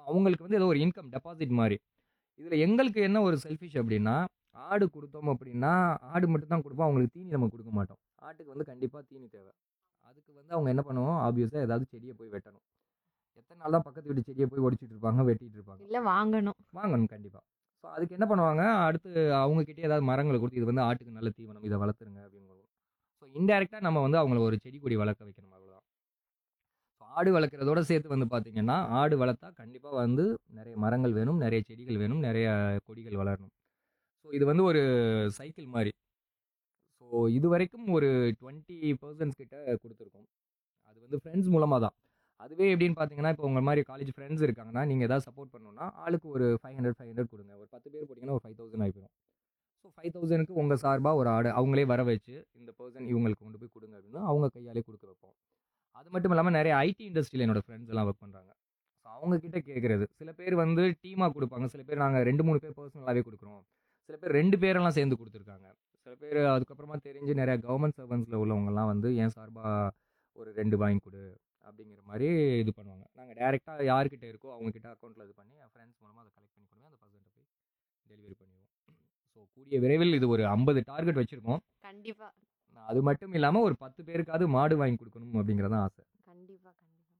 அவங்களுக்கு வந்து ஏதோ ஒரு இன்கம் டெபாசிட் மாரி. இதில எங்களுக்கு என்ன ஒரு செல்ஃபிஷ் அப்டின்னா, ஆடு குடுத்தோம் அப்டின்னா, ஆடு மட்டும் தான் குடுப்போம். அவங்களுக்கு தீனி நம்ம குடுக்க மாட்டோம். ஆட்டுக்கு வந்து கண்டிப்பா தீனி தேவ. அதுக்கு வந்து அவங்க என்ன பண்ணுவோம், ஆப்வியஸா ஏதாவது செடிய போய் வெட்டணும். எத்தன நாள் தான் பக்கத்து வீட்டு செடிய போய் ஒடிச்சிட்டு இருப்பாங்க, வெட்டிட்டு இருப்பாங்க. இல்ல வாங்கணும். வாங்கணும் கண்டிப்பா. ஸோ அதுக்கு என்ன பண்ணுவாங்க, அடுத்து அவங்க கிட்டயே ஏதாவது மரங்கள குடுத்து, இது வந்து ஆட்டுக்கு நல்ல தீவனம். இத வளர்த்துருங்க அப்டின்னு. ஸோ இன்டைரக்ட்டா நம்ம வந்து அவங்கள ஒரு செடி கொடி வளர்க்க வைக்கணும் அவ்வளோதான். ஆடு வளர்க்கிறதோட சேர்த்து வந்து பார்த்தீங்கன்னா, ஆடு வளர்த்தா கண்டிப்பா வந்து நெறைய மரங்கள் வேணும், நெறைய செடிகள் வேணும், நெறைய கொடிகள் வளரணும். ஸோ இது வந்து ஒரு சைக்கிள் மாரி. ஸோ இதுவரைக்கும் ஒரு 20% கிட்ட குடுத்துருக்கோம். அது வந்து ஃப்ரெண்ட்ஸ் மூலமா தான். அதுவே எப்டின்னு பார்த்தீங்கன்னா, இப்போ உங்க மாரி காலேஜ் ஃப்ரெண்ட்ஸ் இருக்காங்கன்னா, நீங்க ஏதாவது சப்போர்ட் பண்ணணும்னா, ஆளுக்கு ஒரு 500, 500 குடுங்க. ஒரு 10 பேர் போட்டீங்கன்னா ஒரு 5000 ஆயி போயிரும். ஸோ 5000க்கு உங்க சார்பா ஒரு ஆடு அவங்களே வர வச்சு, இந்த பெர்சன் இவங்களுக்கு கொண்டு போய் குடுங்க அப்டின்னா, அவங்க கையாலே குடுக்க வைப்போம். அது மட்டும் இல்லாம நெறைய ஐடி இண்டஸ்ட்ரியில என்னோட ஃப்ரெண்ட்ஸ் எல்லாம் ஒர்க் பண்றாங்க. ஸோ அவங்க கிட்ட கேட்கறது. சில பேர் வந்து டீமா குடுப்பாங்க. சில பேர் நாங்க 2, 3 பேர் பெர்சனலாவே குடுக்குறோம். சில பேர் 2 பேரெல்லாம் சேர்ந்து குடுத்துருக்காங்க. சில பேர் அதுக்கப்புறமா தெரிஞ்சு நெறைய கவர்ன்மெண்ட் சர்வன்ட்ஸ்ல உள்ளவங்கலாம் வந்து என் சார்பா ஒரு 2 வாங்கி குடு அப்டிங்கிற மாரி இது பண்ணுவாங்க. நாங்க டைரக்ட்டா யார்கிட்ட இருக்கோ அவங்க கிட்ட அக்கவுண்ட்ல இது பண்ணி, என் ஃப்ரெண்ட்ஸ் மூலமா அத கலெக்ட் பண்ணி கொண்டு போய் அந்த பெர்சன்ட்ட போய் டெலிவரி பண்ணிருவோம். ஸோ கூடிய விரைவில் இது ஒரு 50 டார்கெட் வச்சிருக்கோம். கண்டிப்பா. அது மட்டும் இல்லாம ஒரு 10 பேருக்காவது மாடு வாங்கி குடுக்கணும் அப்டிங்கிறது தான் ஆசை. கண்டிப்பா, கண்டிப்பா.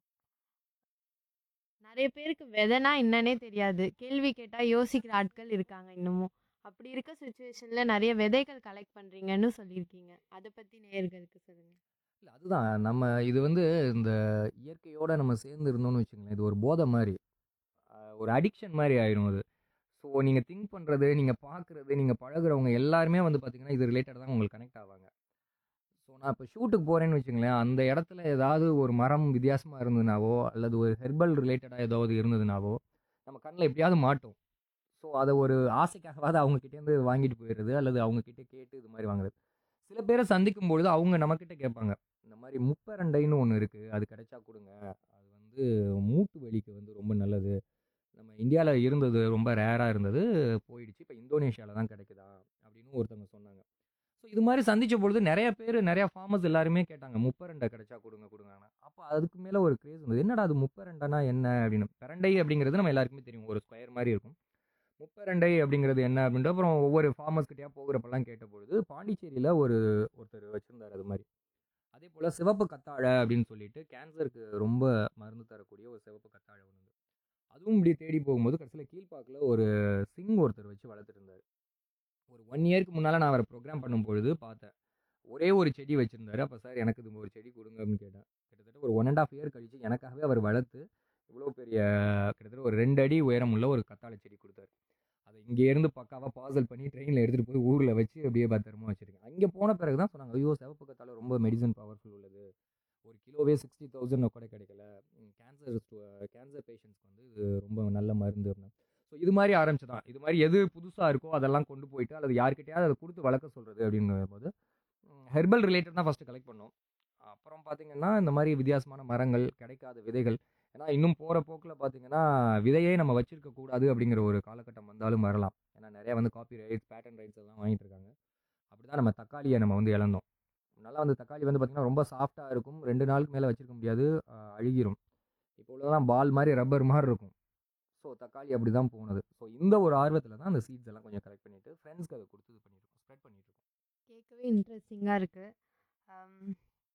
நெறைய பேருக்கு வெதைனா என்னன்னே தெரியாது. கேள்வி கேட்டா யோசிக்கிற ஆட்கள் இருக்காங்க இன்னமும். அப்படி இருக்க சிச்சுவேஷன்ல நெறைய விதைகள் கலெக்ட் பண்றீங்கன்னு சொல்லியிருக்கீங்க. அத பத்தி நேயர்களுக்கு சொல்லுங்க. இல்ல அதுதான். நம்ம இது வந்து இந்த இயற்கையோட நம்ம சேர்ந்து இருந்தோம்னு வச்சுக்கங்களேன், இது ஒரு போதை மாரி. அ ஒரு அடிக்ஷன் மாரி ஆயிரும் அது. ஸோ நீங்க திங்க் பண்றது, நீங்க பார்க்குறது, நீங்க பழகுறவங்க எல்லாருமே வந்து பார்த்தீங்கன்னா, இது ரிலேட்டடா தான் உங்களுக்கு கனெக்ட் ஆவாங்க. ஸோ நான் இப்போ ஷூட்டுக்கு போறேன்னு வச்சுக்கங்களேன், அந்த இடத்துல ஏதாவது ஒரு மரம் வித்தியாசமா இருந்ததுனாவோ, அல்லது ஒரு ஹெர்பல் ரிலேட்டடா ஏதாவது இருந்ததுனாவோ, நம்ம கண்ல எப்படியாவது மாட்டும். ஸோ அத ஒரு ஆசைக்காகவாவது அவங்க கிட்டேருந்து வாங்கிட்டு போயிறது, அல்லது அவங்க கிட்ட கேட்டு இது மாரி வாங்குறது. சில பேர சந்திக்கும் பொழுது அவங்க நம்மகிட்ட கேட்பாங்க. இந்த மாரி முப்பரண்டைன்னு ஒண்ணு இருக்கு. அது கிடைச்சா குடுங்க. அது வந்து மூட்டு வலிக்கு வந்து ரொம்ப நல்லது. நம்ம இந்தியால இருந்தது ரொம்ப ரேரா இருந்தது. போயிடுச்சு. இப்ப இந்தோனேஷியால தான் கிடைக்குதா அப்டின்னு ஒருத்தவங்க சொன்னாங்க. ஸோ இது மாரி சந்திச்ச பொழுது நெறைய பேரு, நெறைய ஃபார்மர்ஸ் எல்லாருமே கேட்டாங்க. முப்பரண்டை கிடைச்சா குடுங்க குடுங்கன்னு. அப்ப அதுக்கு மேல ஒரு கிரேஸ் இருந்தது. என்னடா அது முப்பரண்டைனா என்ன அப்டின்னு. பிரண்டை அப்டிங்கிறது நம்ம எல்லாருக்குமே தெரியும். ஒரு ஸ்கொயர் மாரி இருக்கும். முப்பரண்டை அப்டிங்கிறது என்ன அப்டின்ட்டு அப்புறம் ஒவ்வொரு ஃபார்மர்ஸ் கிட்டயா போகுறப்பலாம் கேட்டபொழுது, பாண்டிச்சேரியில ஒரு ஒருத்தர் வச்சிருந்தாரு அது மாரி. அதேபோல சிவப்பு கத்தாழை அப்டின்னு சொல்லிட்டு கேன்சருக்கு ரொம்ப மருந்து தரக்கூடிய ஒரு சிவப்பு கத்தாழை ஒண்ணு. அதுவும் இப்படி தேடி போகும்போது கடைசியில கீழ்ப்பாக்குல ஒரு சிங் ஒருத்தர் வச்சு வளர்த்துட்டு இருந்தாரு. ஒரு 1 இயர்க்கு முன்னால நான் அவர ப்ரோகிராம் பண்ணும்பொழுது பார்த்தேன். ஒரே ஒரு செடி வச்சிருந்தாரு. அப்ப சார் எனக்கு இது ஒரு செடி குடுங்க அப்டின்னு கேட்டேன். கிட்டத்தட்ட ஒரு 1 1/2 இயர் கழிச்சு எனக்காகவே அவர் வளர்த்து, இவ்வளோ பெரிய கிட்டத்தட்ட ஒரு 2 அடி உயரம் உள்ள ஒரு கத்தாழை செடி குடுத்தாரு. அத இங்க இருந்து பக்காவா பார்சல் பண்ணி ட்ரெயின்ல எடுத்துட்டு போய் ஊர்ல வச்சு அப்படியே பத்திரமா வச்சிருக்கேன். அங்க போன பிறகு தான் சொன்னாங்க. ஐயோ! சிவப்பு கத்தாழை ரொம்ப மெடிசின் பவர்ஃபுல் உள்ளது. ஒரு கிலோவே 60,000 கூட கிடைக்கல. கேன்சர் கேன்சர் பேஷண்ட்ஸ்க்கு வந்து இது ரொம்ப நல்ல மருந்து அப்டின்னாங்க. ஸோ இது மாரி ஆரம்பிச்சு தான். இது மாரி எது புதுசா இருக்கோ அதெல்லாம் கொண்டு போயிட்டு, அல்லது யார்கிட்டயாவது அத குடுத்து வளர்க்க சொல்றது அப்டிங்கும்போது, ஹெர்பல் ரிலேட்டட் தான் ஃபர்ஸ்ட்டு கலெக்ட் பண்ணோம். அப்புறம் பார்த்தீங்கன்னா, இந்த மாரி வித்தியாசமான மரங்கள், கிடைக்காத விதைகள். ஏன்னா இன்னும் போற போக்குல பார்த்தீங்கன்னா, விதையே நம்ம வச்சிருக்க கூடாது அப்டிங்கிற ஒரு காலகட்டம் வந்தாலும் வரலாம். ஏன்னா நெறைய வந்து காப்பி ரைட்ஸ், பேட்டர்ன் ரைட்ஸ் எல்லாம் வாங்கிட்டு இருக்காங்க. அப்படிதான் நம்ம தக்காளிய நம்ம வந்து இழந்தோம். முன்னால வந்து தக்காளி வந்து பார்த்தீங்கன்னா, ரொம்ப சாஃப்ட்டா இருக்கும். 2 நாளுக்கு மேல வச்சிருக்க முடியாது. அ அழுகிரும். இப்போ உள்ளதெல்லாம் பால் மாரி, ரப்பர் மாரி இருக்கும். ஸோ தக்காளி அப்படிதான் போனது. ஸோ இந்த ஒரு ஆர்வத்துல தான் அந்த சீட்ஸ் எல்லாம் கொஞ்சம் கலெக்ட் பண்ணிட்டு, ஃப்ரெண்ட்ஸ்க்கு அத குடுத்து இது பண்ணியிருக்கோம். ஸ்ப்ரெட் பண்ணிட்டுருக்கோம். கேட்கவே இன்ட்ரெஸ்டிங்கா இருக்கு. அம்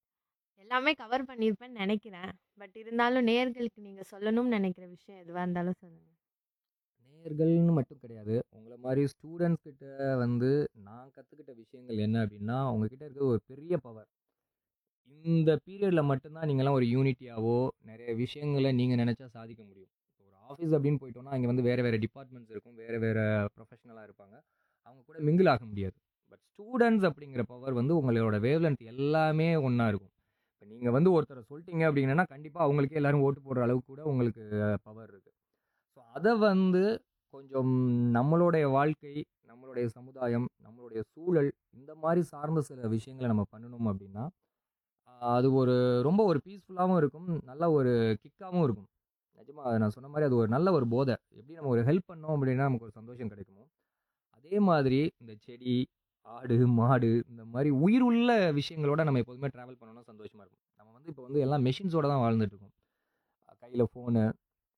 எல்லாமே கவர் பண்ணியிருப்பேன்னு நெனைக்கிறேன். பட் இருந்தாலும் நேயர்களுக்கு நீங்க சொல்லணும்னு நெனைக்கிற விஷயம் எதுவா இருந்தாலும் சொல்லுங்க. நேயர்கள்னு மட்டும் கிடையாது. உங்கள மாரி ஸ்டூடண்ட்ஸ் கிட்ட வந்து நான் கத்துக்கிட்ட விஷயங்கள் என்ன அப்டின்னா, உங்க கிட்ட இருக்கிற ஒரு பெரிய பவர். இந்த பீரியட்ல மட்டும் தான் நீங்கலாம் ஒரு யூனிட்டியாவோ, நெறைய விஷயங்கள நீங்க நெனச்சா சாதிக்க முடியும். ஒரு ஆஃபீஸ் அப்டின்னு போயிட்டோம்னா, அங்க வந்து வேற வேற டிபார்ட்மெண்ட்ஸ் இருக்கும். வேற வேற ப்ரொஃபஷனலா இருப்பாங்க. அவங்க கூட மிங்கிள் ஆக முடியாது. பட் ஸ்டூடண்ட்ஸ் அப்டிங்கிற பவர் வந்து உங்களோட வேவ் லென்த் எல்லாமே ஒண்ணா இருக்கும். இப்ப நீங்க வந்து ஒருத்தர சொல்ட்டீங்க அப்டின்னா, கண்டிப்பா அவங்களுக்கே எல்லாரும் ஓட்டு போடுற அளவுக்கு கூட உங்களுக்கு பவர் இருக்கு. ஸோ அத வந்து கொஞ்சம் நம்மளுடைய வாழ்க்கை, நம்மளுடைய சமுதாயம், நம்மளுடைய சூழல் இந்த மாரி சார்ந்த சில விஷயங்கள நம்ம பண்ணுனோம் அப்டின்னா, அ அது ஒரு ரொம்ப ஒரு பீஸ்ஃபுல்லாவும் இருக்கும். நல்ல ஒரு கிக்காவும் இருக்கும். நிஜமா நான் சொன்ன மாரி அது ஒரு நல்ல ஒரு போதை. எப்படி நம்ம ஒரு ஹெல்ப் பண்ணோம் அப்டின்னா நமக்கு ஒரு சந்தோஷம் கிடைக்குமோ, அதே மாதிரி இந்த செடி, ஆடு, மாடு இந்த மாரி உயிர் உள்ள விஷயங்களோட நம்ம எப்போதுமே டிராவல் பண்ணோம்னா சந்தோஷமா இருக்கும். நம்ம வந்து இப்போ வந்து எல்லாம் மெஷின்ஸோட தான் வாழ்ந்துட்டு இருக்கோம். கையில ஃபோனு,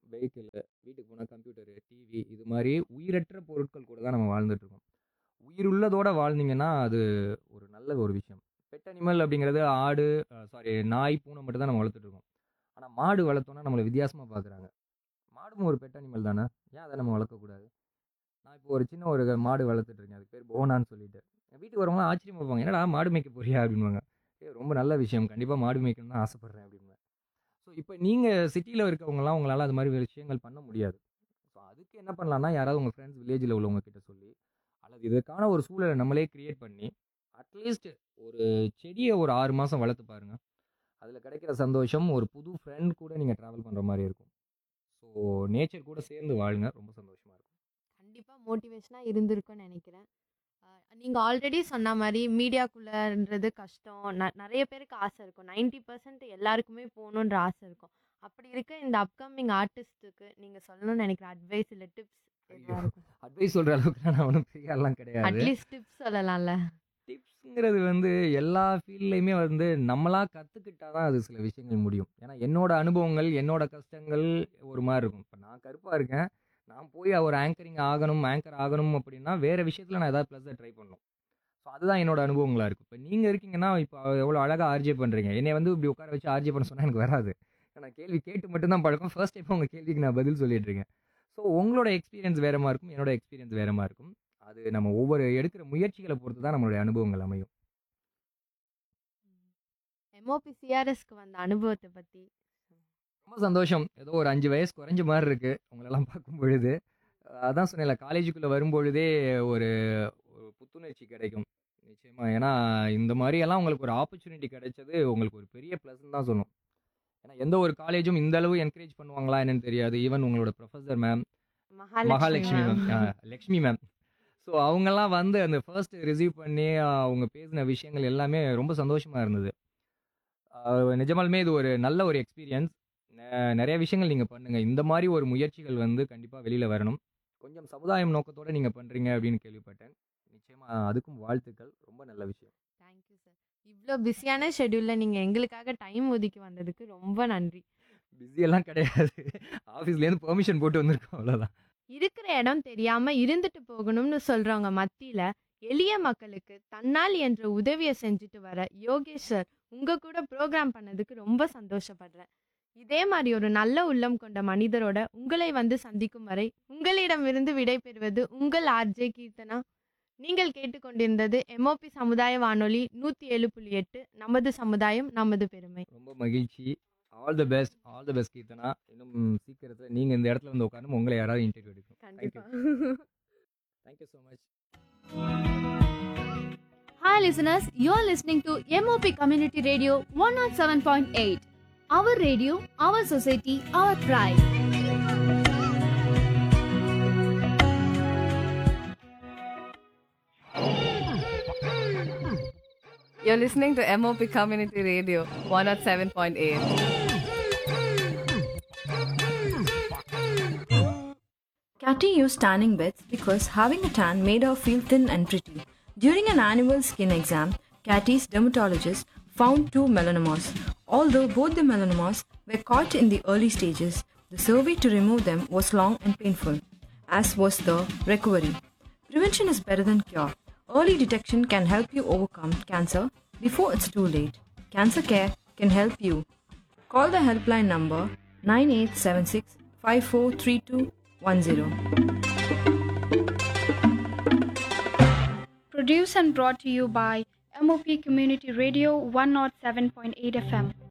வெஹிக்கிள் வீட்டுக்கு போனால் கம்ப்யூட்டரு டிவி இது மாதிரி உயிரற்ற பொருட்கள் கூட தான் நம்ம வாழ்ந்துட்டு இருக்கோம் உயிர் உள்ளதோட வாழ்ந்தீங்கன்னா அது ஒரு நல்ல ஒரு விஷயம் பெட் அனிமல் அப்படிங்கிறது ஆடு சாரி நாய் பூனை மட்டும் தான் நம்ம வளர்த்துட்டு இருக்கோம் ஆனால் மாடு வளர்த்தோன்னா நம்மளை வித்தியாசமாக பார்க்குறாங்க மாடும் ஒரு பெட் அனிமல் தானே ஏன் அதை நம்ம வளர்க்கக்கூடாது நான் இப்போ ஒரு சின்ன ஒரு மாடு வளர்த்துட்டு இருக்கேன் அதுக்கு பேர் போனான்னு சொல்லிட்டு என் வீட்டுக்கு வரவங்களாம் ஆச்சரியமா பார்ப்பாங்க என்னடா மாடு மேய்க்க போறியா அப்படின்வாங்க ஏ ரொம்ப நல்ல விஷயம் கண்டிப்பாக மாடு மேய்க்கணும்னு தான் ஆசைப்பட்றேன் அப்படின்னு ஸோ இப்போ நீங்கள் சிட்டியில் இருக்கவங்கலாம் உங்களால் அது மாதிரி விஷயங்கள் பண்ண முடியாது ஸோ அதுக்கு என்ன பண்ணலாம்னா யாராவது உங்கள் ஃப்ரெண்ட்ஸ் வில்லேஜில் உள்ளவங்க கிட்ட சொல்லி அல்லது இதுக்கான ஒரு சூழலை நம்மளே கிரியேட் பண்ணி அட்லீஸ்ட் ஒரு செடியை ஒரு ஆறு மாதம் வளர்த்து பாருங்க அதில் கிடைக்கிற சந்தோஷம் ஒரு புது ஃப்ரெண்ட் கூட நீங்கள் ட்ராவல் பண்ணுற மாதிரி இருக்கும் ஸோ நேச்சர் கூட சேர்ந்து வாழுங்க ரொம்ப சந்தோஷமாக இருக்கும் கண்டிப்பாக மோட்டிவேஷனாக இருந்திருக்கும்னு நினைக்கிறேன் நீங்கள் ஆல்ரெடி சொன்ன மாதிரி மீடியாக்குள்ளன்றது கஷ்டம் ந நிறைய பேருக்கு ஆசை இருக்கும் நைன்ட்டி பர்சன்ட் எல்லாருக்குமே போகணுன்ற ஆசை இருக்கும் அப்படி இருக்க இந்த அப்கமிங் ஆர்டிஸ்ட்டுக்கு நீங்கள் சொல்லணும்னு நினைக்கிற அட்வைஸ் இல்லை டிப்ஸ் ஐயோ அட்வைஸ் சொல்கிற அளவுக்கு நான் ஒன்றும் பெரிய ஆள்லாம் கிடையாது அட்லீஸ்ட் டிப்ஸ் சொல்லலாம்ல டிப்ஸுங்கிறது வந்து எல்லா ஃபீல்ட்லையுமே வந்து நம்மளா கற்றுக்கிட்டா தான் அது சில விஷயங்கள் முடியும் ஏன்னா என்னோட அனுபவங்கள் என்னோட கஷ்டங்கள் ஒரு மாதிரி இருக்கும் இப்போ நான் கருப்பாக இருக்கேன் நான் போய் ஒரு ஆங்கரிங் ஆகணும் ஆங்கர் ஆகணும் அப்படின்னா வேறு விஷயத்தில் நான் ஏதாவது ப்ளஸ்ஸை ட்ரை பண்ணணும் ஸோ அதுதான் என்னோட அனுபவங்களாக இருக்கும் இப்போ நீங்கள் இருக்கீங்கன்னா இப்போ எவ்வளோ அழகாக ஆர்ஜே பண்ணுறீங்க என்னை வந்து இப்படி உட்கார வச்சு ஆர்ஜே பண்ண சொன்னால் எனக்கு வராது நான் கேள்வி கேட்டு மட்டும்தான் பழக்கம் ஃபர்ஸ்ட் டைம் உங்கள் கேள்விக்கு நான் பதில் சொல்லிட்டு இருக்கேன் ஸோ உங்களோட எக்ஸ்பீரியன்ஸ் வேற மாதிரி இருக்கும் என்னோட எக்ஸ்பீரியன்ஸ் வேற மாதிரி இருக்கும் அது நம்ம ஒவ்வொரு எடுக்கிற முயற்சிகளை பொறுத்து தான் நம்மளுடைய அனுபவங்கள் அமையும் எம்ஓபி சிஆர்எஸ்க்கு வந்த அனுபவத்தை பற்றி ரொம்ப சந்தோஷம் ஏதோ ஒரு அஞ்சு வயசு குறைஞ்ச மாதிரி இருக்கு உங்களெல்லாம் பார்க்கும் பொழுது அஹ் அதான் சொன்னேன்ல காலேஜுக்குள்ளே வரும்பொழுதே ஒரு ஒரு புத்துணர்ச்சி கிடைக்கும் நிச்சயமா ஏன்னா இந்த மாதிரி எல்லாம் உங்களுக்கு ஒரு ஆப்பர்ச்சுனிட்டி கிடைச்சது உங்களுக்கு ஒரு பெரிய ப்ளஸ்ன்னு தான் சொல்லணும் ஏன்னா எந்த ஒரு காலேஜும் இந்த அளவு என்கரேஜ் பண்ணுவாங்களா என்னன்னு தெரியாது ஈவன் உங்களோட professor ma'am Mahalakshmi ma'am Lakshmi ma'am so அவங்கெல்லாம் வந்து அந்த ஃபர்ஸ்ட் ரிசீவ் பண்ணி அஹ், அவங்க பேசின விஷயங்கள் எல்லாமே ரொம்ப சந்தோஷமாக இருந்தது அஹ், நிஜமாலுமே இது ஒரு நல்ல ஒரு எக்ஸ்பீரியன்ஸ் நிறைய விஷயங்கள் நீங்கள் பண்ணுங்கள் இந்த மாதிரி ஒரு முயற்சிகள் வந்து கண்டிப்பாக வெளியில் வரணும் கொஞ்சம் சமுதாயம் நோக்கத்தோடு நீங்கள் பண்ணுறீங்க அப்படின்னு கேள்விப்பட்டேன் நிச்சயமாக அதுக்கும் வாழ்த்துக்கள் ரொம்ப நல்ல விஷயம் தேங்க்யூ சார் இவ்வளோ பிஸியான ஷெட்யூலில் நீங்கள் எங்களுக்காக டைம் ஒதுக்கி வந்ததுக்கு ரொம்ப நன்றி பிஸியெல்லாம் கிடையாது ஆஃபீஸ்லேருந்து பெர்மிஷன் போட்டு வந்திருக்கோம் அவ்வளோதான் இருக்கிற இடம் தெரியாம இருந்துட்டு போகணும்னு சொல்றவங்க மத்தியில எளிய மக்களுக்கு தன்னால் என்ற உதவியை செஞ்சுட்டு வர யோகேஷ் சார் உங்க கூட ப்ரோக்ராம் பண்ணதுக்கு ரொம்ப சந்தோஷப்படுறேன் இதே மாதிரி ஒரு நல்ல உள்ளம் கொண்ட மனிதரோட உங்களை வந்து சந்திக்கும் வரை உங்களிடமிருந்து விடை பெறுவது உங்கள் ஆர்ஜே கீர்த்தனா நீங்கள் கேட்டுக்கொண்டிருந்தது எம்ஓபி சமுதாய வானொலி நூற்றி ஏழு புள்ளி எட்டு நமது சமுதாயம் நமது பெருமை ரொம்ப மகிழ்ச்சி all the best all the best Keerthana இன்னும் சீக்கிரத்தில் நீங்கள் இந்த இடத்துல வந்து உட்காந்து உங்களை யாராவது இன்டர்வியூ எடுக்கும் கண்டிப்பா thank you so much Hi, listeners. You're listening to MOP Community Radio 107.8. Our radio, our society, our pride. You're listening to MOP Community Radio 107.8. Catty used tanning beds because having a tan made her feel thin and pretty. During an annual skin exam, Catty's dermatologist found two melanomas. Although both the melanomas were caught in the early stages, the survey to remove them was long and painful, as was the recovery. Prevention is better than cure. Early detection can help you overcome cancer before it's too late. Cancer Care can help you. Call the helpline number 9876 543210. Produced and brought to you by MOP Community Radio 107.8 FM.